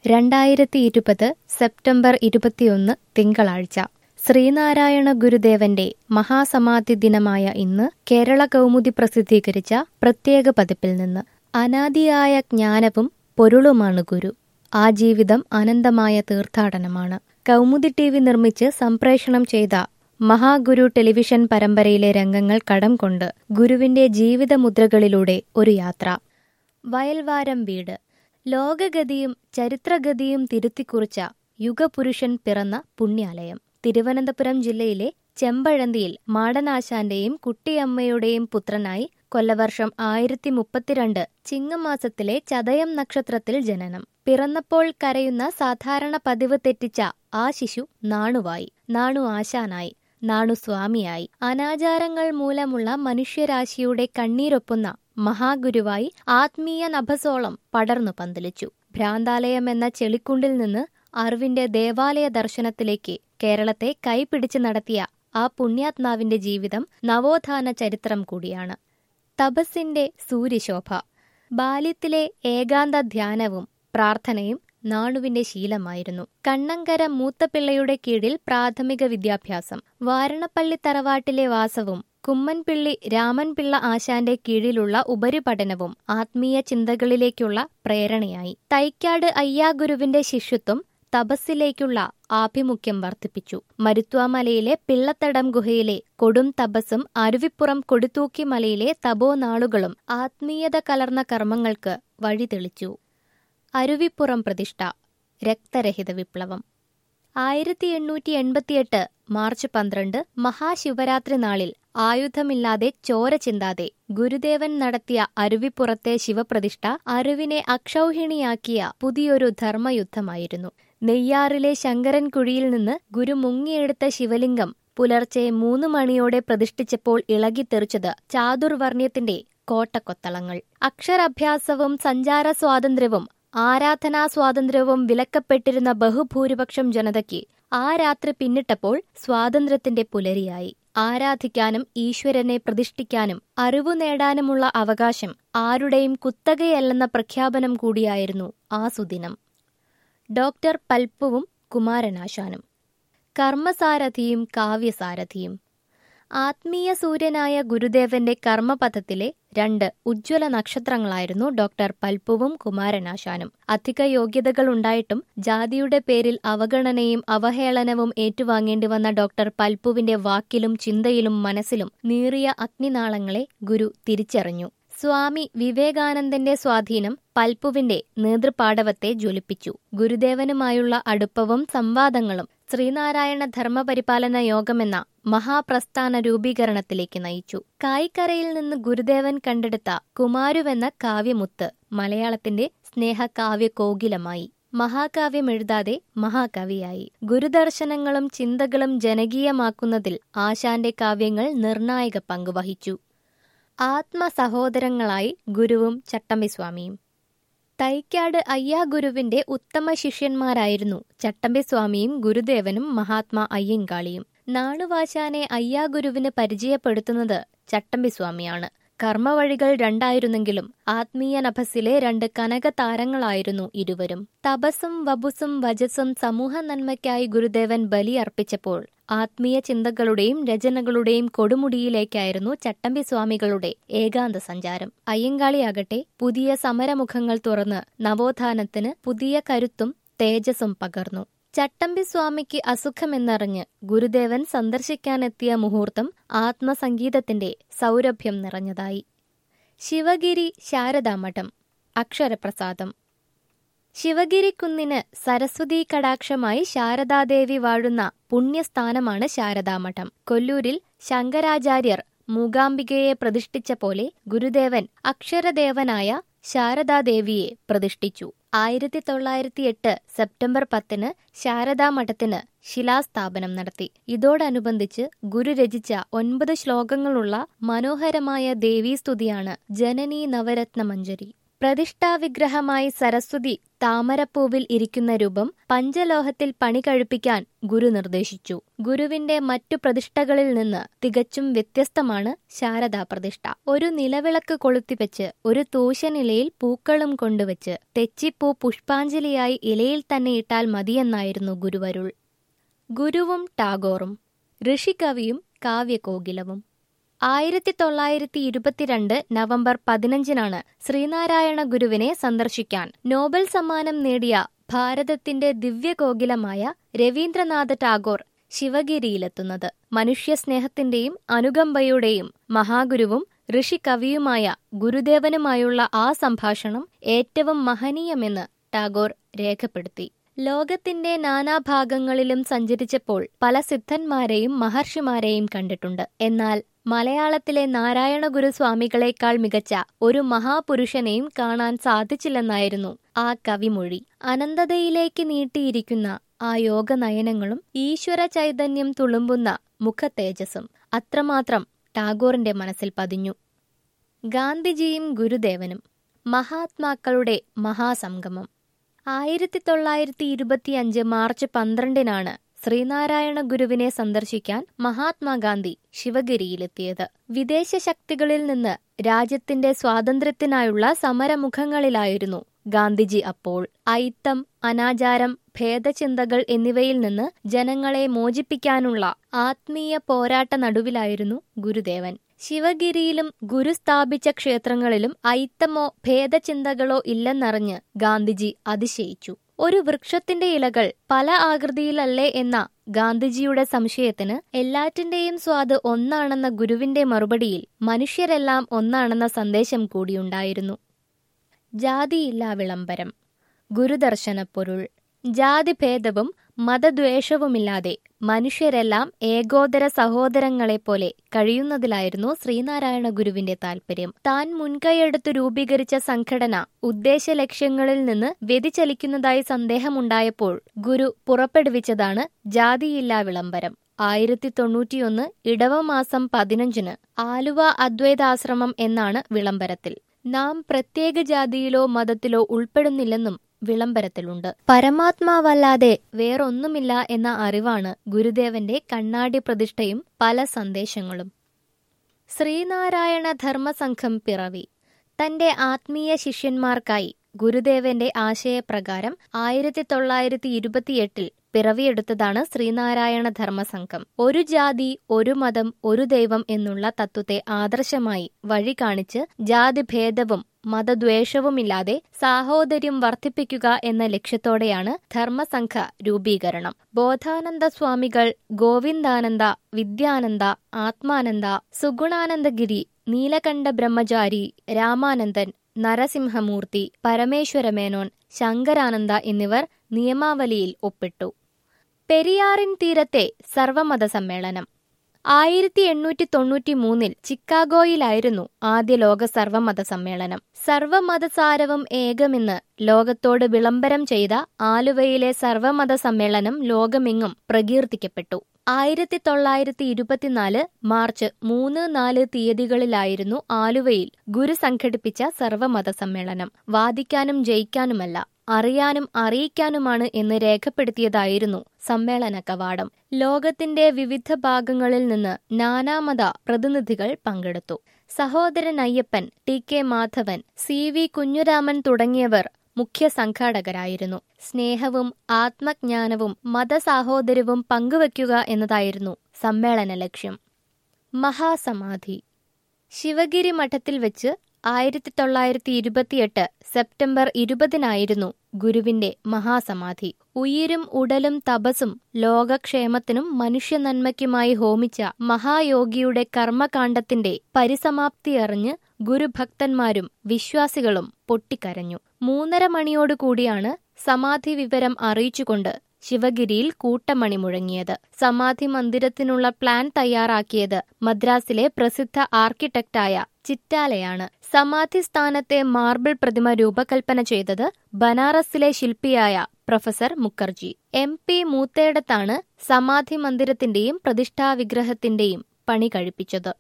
രണ്ടായിരത്തി ഇരുപത് സെപ്റ്റംബർ ഇരുപത്തിയൊന്ന് തിങ്കളാഴ്ച ശ്രീനാരായണ ഗുരുദേവന്റെ മഹാസമാധി ദിനമായ ഇന്ന് കേരള കൗമുദി പ്രസിദ്ധീകരിച്ച പ്രത്യേക പതിപ്പിൽ നിന്ന് അനാദിയായ ജ്ഞാനവും പൊരുളുമാണ് ഗുരു ആ ജീവിതം അനന്തമായ തീർത്ഥാടനമാണ് കൗമുദി ടി വി നിർമ്മിച്ച് സംപ്രേഷണം ചെയ്ത മഹാഗുരു ടെലിവിഷൻ പരമ്പരയിലെ രംഗങ്ങൾ കടം കൊണ്ട് ഗുരുവിന്റെ ജീവിതമുദ്രകളിലൂടെ ഒരു യാത്ര വയൽവാരം വീട് ലോകഗതിയും ചരിത്രഗതിയും തിരുത്തിക്കുറിച്ച യുഗപുരുഷൻ പിറന്ന പുണ്യാലയം തിരുവനന്തപുരം ജില്ലയിലെ ചെമ്പഴന്തിയിൽ മാടനാശാന്റെയും കുട്ടിയമ്മയുടെയും പുത്രനായി കൊല്ലവർഷം ആയിരത്തി മുപ്പത്തിരണ്ട് ചിങ്ങമാസത്തിലെ ചതയം നക്ഷത്രത്തിൽ ജനനം പിറന്നപ്പോൾ കരയുന്ന സാധാരണ പതിവ് തെറ്റിച്ച ആ ശിശു നാണുവായി നാണു ആശാനായി നാണു സ്വാമിയായി അനാചാരങ്ങൾ മൂലമുള്ള മനുഷ്യരാശിയുടെ കണ്ണീരൊപ്പുന്ന മഹാഗുരുവായി ആത്മീയ നഭസോളം പടർന്നു പന്തലിച്ചു ഭ്രാന്താലയം എന്ന ചെളിക്കുണ്ടിൽ നിന്ന് അറിവിന്റെ ദേവാലയ ദർശനത്തിലേക്ക് കേരളത്തെ കൈപിടിച്ച് നടത്തിയ ആ പുണ്യാത്മാവിന്റെ ജീവിതം നവോത്ഥാന ചരിത്രം കൂടിയാണ് തപസ്സിന്റെ സൂര്യശോഭ ബാല്യത്തിലെ ഏകാന്ത ധ്യാനവും പ്രാർത്ഥനയും നാണുവിന്റെ ശീലമായിരുന്നു കണ്ണങ്കര മൂത്തപിള്ളയുടെ കീഴിൽ പ്രാഥമിക വിദ്യാഭ്യാസം വാരണപ്പള്ളി തറവാട്ടിലെ വാസവും കുമ്മൻപിള്ളി രാമൻപിള്ള ആശാന്റെ കീഴിലുള്ള ഉപരിപഠനവും ആത്മീയ ചിന്തകളിലേക്കുള്ള പ്രേരണയായി തൈക്കാട് അയ്യാഗുരുവിന്റെ ശിഷ്യത്വം തപസ്സിലേക്കുള്ള ആഭിമുഖ്യം വർദ്ധിപ്പിച്ചു മരുത്വാമലയിലെ പിള്ളത്തടം ഗുഹയിലെ കൊടും തപസ്സും അരുവിപ്പുറം കൊടുത്തൂക്കി മലയിലെ തപോനാളുകളും ആത്മീയത കലർന്ന കർമ്മങ്ങൾക്ക് വഴിതെളിച്ചു അരുവിപ്പുറം പ്രതിഷ്ഠ രക്തരഹിത വിപ്ലവം ആയിരത്തി എണ്ണൂറ്റി എൺപത്തിയെട്ട് മാർച്ച് പന്ത്രണ്ട് മഹാശിവരാത്രി നാളിൽ ആയുധമില്ലാതെ ചോര ചിന്താതെ ഗുരുദേവൻ നടത്തിയ അരുവിപ്പുറത്തെ ശിവപ്രതിഷ്ഠ അറിവിനെ അക്ഷൗഹിണിയാക്കിയ പുതിയൊരു ധർമ്മയുദ്ധമായിരുന്നു നെയ്യാറിലെ ശങ്കരൻകുഴിയിൽ നിന്ന് ഗുരു മുങ്ങിയെടുത്ത ശിവലിംഗം പുലർച്ചെ മൂന്ന് മണിയോടെ പ്രതിഷ്ഠിച്ചപ്പോൾ ഇളകിത്തെറിച്ചത് ചാതുർവർണ്ണ്യത്തിന്റെ കോട്ടക്കൊത്തളങ്ങൾ അക്ഷരാഭ്യാസവും സഞ്ചാര സ്വാതന്ത്ര്യവും ആരാധനാ സ്വാതന്ത്ര്യവും വിലക്കപ്പെട്ടിരുന്ന ബഹുഭൂരിപക്ഷം ജനതയ്ക്ക് ആ രാത്രി പിന്നിട്ടപ്പോൾ സ്വാതന്ത്ര്യത്തിന്റെ പുലരിയായി ആരാധിക്കാനും ഈശ്വരനെ പ്രതിഷ്ഠിക്കാനും അറിവു നേടാനുമുള്ള അവകാശം ആരുടെയും കുത്തകയല്ലെന്ന പ്രഖ്യാപനം കൂടിയായിരുന്നു ആ സുദിനം ഡോക്ടർ പൽപ്പുവും കുമാരനാശാനും കർമ്മസാരഥിയും കാവ്യസാരഥിയും ആത്മീയ സൂര്യനായ ഗുരുദേവന്റെ കർമ്മപഥത്തിലെ രണ്ട് ഉജ്ജ്വല നക്ഷത്രങ്ങളായിരുന്നു ഡോക്ടർ പൽപ്പുവും കുമാരനാശാനും അധിക യോഗ്യതകൾ ഉണ്ടായിട്ടും ജാതിയുടെ പേരിൽ അവഗണനയും അവഹേളനവും ഏറ്റുവാങ്ങേണ്ടി വന്ന ഡോക്ടർ പൽപ്പുവിന്റെ വാക്കിലും ചിന്തയിലും മനസ്സിലും നീറിയ അഗ്നിനാളങ്ങളെ ഗുരു തിരിച്ചറിഞ്ഞു സ്വാമി വിവേകാനന്ദന്റെ സ്വാധീനം പൽപ്പുവിന്റെ നേതൃപാടവത്തെ ജ്വലിപ്പിച്ചു ഗുരുദേവനുമായുള്ള അടുപ്പവും സംവാദങ്ങളും ശ്രീനാരായണ ധർമ്മപരിപാലന യോഗമെന്ന മഹാപ്രസ്ഥാന രൂപീകരണത്തിലേക്ക് നയിച്ചു കായ്ക്കരയിൽ നിന്ന് ഗുരുദേവൻ കണ്ടെടുത്ത കുമാരുവെന്ന കാവ്യമുത്ത് മലയാളത്തിന്റെ സ്നേഹകാവ്യ കോകിലമായി മഹാകാവ്യം എഴുതാതെ മഹാകവിയായി ഗുരുദർശനങ്ങളും ചിന്തകളും ജനകീയമാക്കുന്നതിൽ ആശാന്റെ കാവ്യങ്ങൾ നിർണായക പങ്കുവഹിച്ചു ആത്മസഹോദരങ്ങളായി ഗുരുവും ചട്ടമ്പിസ്വാമിയും തൈക്കാട് അയ്യാഗുരുവിന്റെ ഉത്തമ ശിഷ്യന്മാരായിരുന്നു ചട്ടമ്പിസ്വാമിയും ഗുരുദേവനും മഹാത്മാ അയ്യങ്കാളിയും നാണുവാശാനെ അയ്യാഗുരുവിന് പരിചയപ്പെടുത്തുന്നത് ചട്ടമ്പിസ്വാമിയാണ് കർമ്മവഴികൾ രണ്ടായിരുന്നെങ്കിലും ആത്മീയ നഭസിലെ രണ്ട് കനക താരങ്ങളായിരുന്നു ഇരുവരും തപസ്സും വബുസും വജസ്സും സമൂഹ നന്മയ്ക്കായി ഗുരുദേവൻ ബലി അർപ്പിച്ചപ്പോൾ ആത്മീയ ചിന്തകളുടെയും രചനകളുടെയും കൊടുമുടിയിലേക്കായിരുന്നു ചട്ടമ്പി സ്വാമികളുടെ ഏകാന്ത സഞ്ചാരം അയ്യങ്കാളിയാകട്ടെ പുതിയ സമരമുഖങ്ങൾ തുറന്ന് നവോത്ഥാനത്തിന് പുതിയ കരുത്തും തേജസ്സും പകർന്നു ചട്ടമ്പി സ്വാമിക്ക് അസുഖമെന്നറിഞ്ഞ് ഗുരുദേവൻ സന്ദർശിക്കാനെത്തിയ മുഹൂർത്തം ആത്മസംഗീതത്തിന്റെ സൗരഭ്യം നിറഞ്ഞതായി ശിവഗിരി ശാരദാമഠം അക്ഷരപ്രസാദം ശിവഗിരിക്കുന്നിന് സരസ്വതീ കടാക്ഷമായി ശാരദാദേവി വാഴുന്ന പുണ്യസ്ഥാനമാണ് ശാരദാമഠം കൊല്ലൂരിൽ ശങ്കരാചാര്യർ മൂകാംബികയെ പ്രതിഷ്ഠിച്ച പോലെ ഗുരുദേവൻ അക്ഷരദേവനായ ശാരദാദേവിയെ പ്രതിഷ്ഠിച്ചു ആയിരത്തി തൊള്ളായിരത്തി എട്ട് സെപ്റ്റംബർ പത്തിന് ശാരദാ മഠത്തിന് ശിലാസ്ഥാപനം നടത്തി ഇതോടനുബന്ധിച്ച് ഗുരു രചിച്ച ഒൻപത് ശ്ലോകങ്ങളുള്ള മനോഹരമായ ദേവീസ്തുതിയാണ് ജനനീ നവരത്ന മഞ്ജരി പ്രതിഷ്ഠാവിഗ്രഹമായി സരസ്വതി താമരപ്പൂവിൽ ഇരിക്കുന്ന രൂപം പഞ്ചലോഹത്തിൽ പണി കഴിപ്പിക്കാൻ ഗുരു നിർദ്ദേശിച്ചു ഗുരുവിന്റെ മറ്റു പ്രതിഷ്ഠകളിൽ നിന്ന് തികച്ചും വ്യത്യസ്തമാണ് ശാരദാ പ്രതിഷ്ഠ ഒരു നിലവിളക്ക് കൊളുത്തിവെച്ച് ഒരു തൂശനിലയിൽ പൂക്കളും കൊണ്ടുവച്ച് തെച്ചിപ്പൂ പുഷ്പാഞ്ജലിയായി ഇലയിൽ തന്നെ ഇട്ടാൽ മതിയെന്നായിരുന്നു ഗുരുവരുൾ ഗുരുവും ടാഗോറും ഋഷികവിയും കാവ്യകോകിലവും ആയിരത്തി തൊള്ളായിരത്തി ഇരുപത്തിരണ്ട് നവംബർ പതിനഞ്ചിനാണ് ശ്രീനാരായണ ഗുരുവിനെ സന്ദർശിക്കാൻ നോബൽ സമ്മാനം നേടിയ ഭാരതത്തിന്റെ ദിവ്യകോകിലമായ രവീന്ദ്രനാഥ ടാഗോർ ശിവഗിരിയിലെത്തുന്നത് മനുഷ്യസ്നേഹത്തിന്റെയും അനുകമ്പയുടെയും മഹാഗുരുവും ഋഷികവിയുമായ ഗുരുദേവനുമായുള്ള ആ സംഭാഷണം ഏറ്റവും മഹനീയമെന്ന് ടാഗോർ രേഖപ്പെടുത്തി ലോകത്തിന്റെ നാനാഭാഗങ്ങളിലും സഞ്ചരിച്ചപ്പോൾ പല സിദ്ധന്മാരെയും മഹർഷിമാരെയും കണ്ടിട്ടുണ്ട് എന്നാൽ മലയാളത്തിലെ നാരായണ ഗുരുസ്വാമികളെക്കാൾ മികച്ച ഒരു മഹാപുരുഷനെയും കാണാൻ സാധിച്ചില്ലെന്നായിരുന്നു ആ കവിമൊഴി അനന്തതയിലേക്ക് നീട്ടിയിരിക്കുന്ന ആ യോഗനയനങ്ങളും ഈശ്വര ചൈതന്യം തുളുമ്പുന്ന മുഖതേജസ്സും അത്രമാത്രം ടാഗോറിന്റെ മനസ്സിൽ പതിഞ്ഞു ഗാന്ധിജിയും ഗുരുദേവനും മഹാത്മാക്കളുടെ മഹാസംഗമം ആയിരത്തി തൊള്ളായിരത്തി ഇരുപത്തിയഞ്ച് മാർച്ച് പന്ത്രണ്ടിനാണ് ശ്രീനാരായണ ഗുരുവിനെ സന്ദർശിക്കാൻ മഹാത്മാഗാന്ധി ശിവഗിരിയിലെത്തിയത് വിദേശ ശക്തികളിൽ നിന്ന് രാജ്യത്തിന്റെ സ്വാതന്ത്ര്യത്തിനായുള്ള സമരമുഖങ്ങളിലായിരുന്നു ഗാന്ധിജി അപ്പോൾ ഐത്തം അനാചാരം ഭേദചിന്തകൾ എന്നിവയിൽ നിന്ന് ജനങ്ങളെ മോചിപ്പിക്കാനുള്ള ആത്മീയ പോരാട്ട നടുവിലായിരുന്നു ഗുരുദേവൻ ശിവഗിരിയിലും ഗുരു സ്ഥാപിച്ച ക്ഷേത്രങ്ങളിലും ഐത്തമോ ഭേദചിന്തകളോ ഇല്ലെന്നറിഞ്ഞ് ഗാന്ധിജി അതിശയിച്ചു ഒരു വൃക്ഷത്തിന്റെ ഇലകൾ പല ആകൃതിയിലല്ലേ എന്ന ഗാന്ധിജിയുടെ സംശയത്തിന് എല്ലാറ്റിന്റെയും സ്വാദ് ഒന്നാണെന്ന ഗുരുവിന്റെ മറുപടിയിൽ മനുഷ്യരെല്ലാം ഒന്നാണെന്ന സന്ദേശം കൂടിയുണ്ടായിരുന്നു ജാതിയില്ല വിളംബരം ഗുരുദർശന പൊരുൾ ജാതിഭേദവും മതദ്വേഷവുമില്ലാതെ മനുഷ്യരെല്ലാം ഏകോദര സഹോദരങ്ങളെപ്പോലെ കഴിയുന്നതിലായിരുന്നു ശ്രീനാരായണ ഗുരുവിന്റെ താൽപര്യം താൻ മുൻകൈയെടുത്ത് രൂപീകരിച്ച സംഘടന ഉദ്ദേശ ലക്ഷ്യങ്ങളിൽ നിന്ന് വ്യതിചലിക്കുന്നതായി സന്ദേഹമുണ്ടായപ്പോൾ ഗുരു പുറപ്പെടുവിച്ചതാണ് ജാതിയില്ലാ വിളംബരം ആയിരത്തി തൊണ്ണൂറ്റിയൊന്ന് ഇടവമാസം പതിനഞ്ചിന് ആലുവ അദ്വൈതാശ്രമം എന്നാണ് വിളംബരത്തിൽ നാം പ്രത്യേക ജാതിയിലോ മതത്തിലോ ഉൾപ്പെടുന്നില്ലെന്നും വിളംബരത്തിലുണ്ട് പരമാത്മാവല്ലാതെ വേറൊന്നുമില്ല എന്ന അറിവാണ് ഗുരുദേവന്റെ കണ്ണാടി പ്രതിഷ്ഠയും പല സന്ദേശങ്ങളും ശ്രീനാരായണ ധർമ്മസംഘം പിറവി തന്റെ ആത്മീയ ശിഷ്യന്മാർക്കായി ഗുരുദേവന്റെ ആശയപ്രകാരം ആയിരത്തി തൊള്ളായിരത്തി ഇരുപത്തിയെട്ടിൽ പിറവിയെടുത്തതാണ് ശ്രീനാരായണ ധർമ്മസംഘം ഒരു ജാതി ഒരു മതം ഒരു ദൈവം എന്നുള്ള തത്വത്തെ ആദർശമായി വഴി കാണിച്ച് ജാതിഭേദവും മതദ്വേഷവുമില്ലാതെ സാഹോദര്യം വർദ്ധിപ്പിക്കുക എന്ന ലക്ഷ്യത്തോടെയാണ് ധർമ്മസംഘ രൂപീകരണം ബോധാനന്ദ സ്വാമികൾ ഗോവിന്ദാനന്ദ വിദ്യാനന്ദ ആത്മാനന്ദ സുഗുണാനന്ദഗിരി നീലകണ്ഠ ബ്രഹ്മചാരി രാമാനന്ദൻ നരസിംഹമൂർത്തി പരമേശ്വരമേനോൻ ശങ്കരാനന്ദ എന്നിവർ നിയമാവലിയിൽ ഒപ്പിട്ടു പെരിയാറിൻ തീരത്തെ സർവമത സമ്മേളനം ആയിരത്തി എണ്ണൂറ്റി തൊണ്ണൂറ്റി മൂന്നിൽ ചിക്കാഗോയിലായിരുന്നു ആദ്യ ലോക സർവമത സമ്മേളനം സർവമതസാരവും ഏകമെന്ന് ലോകത്തോട് വിളംബരം ചെയ്ത ആലുവയിലെ സർവമത സമ്മേളനം ലോകമെങ്ങും പ്രകീർത്തിക്കപ്പെട്ടു ആയിരത്തി തൊള്ളായിരത്തി ഇരുപത്തിനാല് മാർച്ച് മൂന്ന് നാല് തീയതികളിലായിരുന്നു ആലുവയിൽ ഗുരു സംഘടിപ്പിച്ച സർവമത സമ്മേളനം വാദിക്കാനും ജയിക്കാനുമല്ല അറിയാനും അറിയിക്കാനുമാണ് എന്ന് രേഖപ്പെടുത്തിയതായിരുന്നു സമ്മേളന കവാടം ലോകത്തിന്റെ വിവിധ ഭാഗങ്ങളിൽ നിന്ന് നാനാമത പ്രതിനിധികൾ പങ്കെടുത്തു Sahodaran Ayyappan T K Madhavan C V Kunhiraman തുടങ്ങിയവർ മുഖ്യ സംഘാടകരായിരുന്നു സ്നേഹവും ആത്മജ്ഞാനവും മതസാഹോദര്യവും പങ്കുവയ്ക്കുക എന്നതായിരുന്നു സമ്മേളന ലക്ഷ്യം മഹാസമാധി ശിവഗിരി മഠത്തിൽ വെച്ച് ആയിരത്തി തൊള്ളായിരത്തി ഇരുപത്തിയെട്ട് സെപ്റ്റംബർ ഇരുപതിനായിരുന്നു ഗുരുവിന്റെ മഹാസമാധി ഉയിരും ഉടലും തപസും ലോകക്ഷേമത്തിനും മനുഷ്യനന്മയ്ക്കുമായി ഹോമിച്ച മഹായോഗിയുടെ കർമ്മകാണ്ഡത്തിന്റെ പരിസമാപ്തിയറിഞ്ഞ് ഗുരുഭക്തന്മാരും വിശ്വാസികളും പൊട്ടിക്കരഞ്ഞു മൂന്നര മണിയോടുകൂടിയാണ് സമാധി വിവരം അറിയിച്ചുകൊണ്ട് ശിവഗിരിയിൽ കൂട്ടമണി മുഴങ്ങിയത് സമാധി മന്ദിരത്തിനുള്ള പ്ലാൻ തയ്യാറാക്കിയത് മദ്രാസിലെ പ്രസിദ്ധ ആർക്കിടെക്റ്റായ ചിറ്റാലയാണ് സമാധി സ്ഥാനത്തെ മാർബിൾ പ്രതിമ രൂപകൽപ്പന ചെയ്തത് ബനാറസിലെ ശില്പിയായ പ്രൊഫസർ മുഖർജി എം പി മൂത്തേടത്താണ് സമാധി മന്ദിരത്തിന്റെയും പ്രതിഷ്ഠാവിഗ്രഹത്തിന്റെയും പണി കഴിപ്പിച്ചത്